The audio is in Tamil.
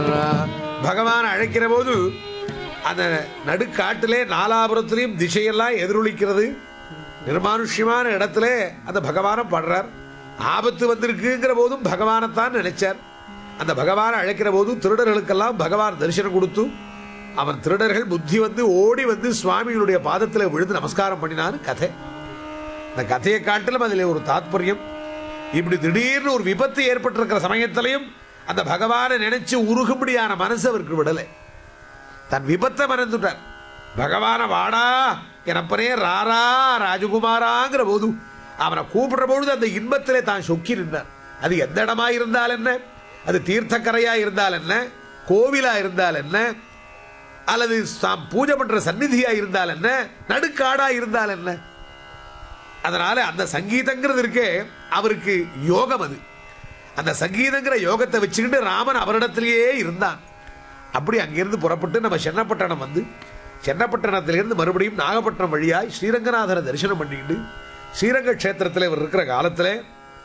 பகவான் அழைக்கிற போது அந்த நடுக்காட்டிலே நாலாபுரத்திலையும் திசையெல்லாம் எதிரொலிக்கிறது நிர்மானுஷ்யமான இடத்துல அந்த பகவானை பாடுறார் ஆபத்து வந்திருக்குங்கிற போதும் பகவானைத்தான் நினைச்சார் அந்த பகவானை அழைக்கிற போதும் திருடர்களுக்கெல்லாம் பகவான் தரிசனம் கொடுத்து அவன் திருடர்கள் புத்தி வந்து ஓடி வந்து சுவாமிகளுடைய பாதத்தில் விழுந்து நமஸ்காரம் பண்ணினான்னு கதை இந்த கதையை காட்டிலும் அதில் ஒரு தாத்பரியம் இப்படி திடீர்னு ஒரு விபத்து ஏற்பட்டிருக்கிற சமயத்திலையும் அந்த பகவானை நினைச்சு உருகும்படியான மனசு அவருக்கு விடலை தன் விபத்தை மறந்துட்டார் பகவான வாடா எனப்பனே ராரா ராஜகுமாராங்கிற போது அவனை கூப்பிடுற பொழுது அந்த இன்பத்திலே தான் சொக்கி நின்றார் அது எந்த இடமா இருந்தால் என்ன அது தீர்த்தக்கரையா இருந்தால் என்ன கோவிலா இருந்தால் என்ன அல்லது தாம் பூஜை பண்ற சந்நிதியா இருந்தால் என்ன நடுக்காடா இருந்தால் என்ன அதனால அந்த சங்கீதங்கிறது இருக்கே அவருக்கு யோகம் அது அந்த சங்கீதங்கிற யோகத்தை வச்சுக்கிட்டு ராமன் அவரிடத்திலேயே இருந்தான் அப்படி அங்கிருந்து புறப்பட்டு நம்ம சென்னப்பட்டணம் வந்து சென்னப்பட்டணத்திலிருந்து மறுபடியும் நாகப்பட்டினம் வழியாய் ஸ்ரீரங்கநாதரை தரிசனம் பண்ணிக்கிட்டு ஸ்ரீரங்க க்ஷேத்திரத்தில் இவர் இருக்கிற காலத்தில்